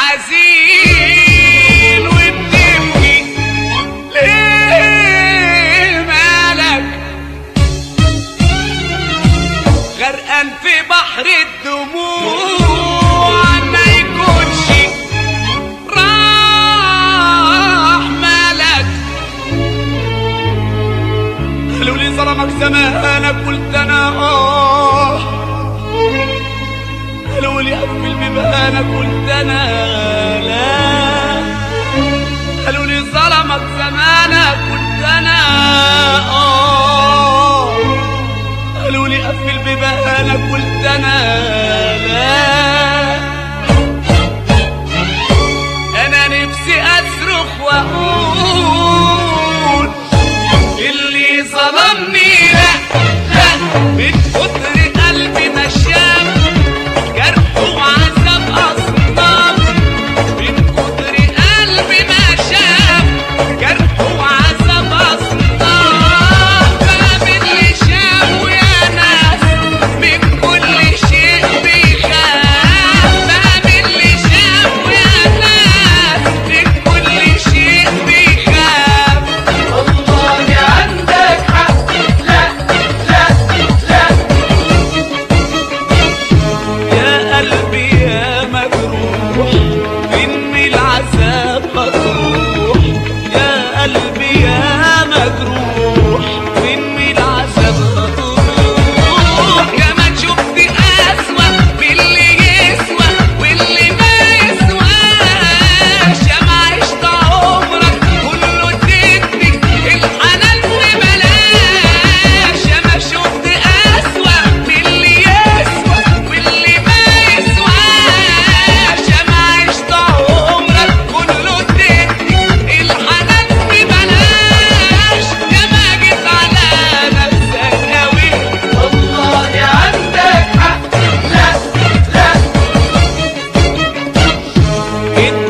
حزين وبتبكي ليه مالك غرقان في بحر الدموع ما يكونش راح مالك قالوا لي ظلمك زمانك قلت انا اه قالوا لي قفل بيبانك قلت انا لا قالوا لي ظلمك زمانك قلت انا اه قالوا لي قفل بيبانك قلت انا لا انا نفسي اصرخ واقول اللي ظلمني لا لا من كتر قلبي ما شاف جرح وعذاب اصنام من كتر قلبي ما شاف جرح وعذاب اصنام باب اللي شاف ويا ناس من كل شيء بيخاف باب اللي شاف ويا ناس من كل شيء بيخاف والله عندك حق لا لا لا يا قلبي يا مجروح فين من العذاب هتروح يا قلبي يا مجروح فين من العذاب هتروح يا ما شفت أسوأ باللي يسوى واللي ما يسواش يا ما عشت عمرك كله تدي الحنان ببلاش يا ما شفت أسوأ باللي يسوى واللي ما يسواش يا ما عشت عمرك كله تدي الحنان ببلاش يا ما جيت على نفسك قوي والله عندك حق لا لا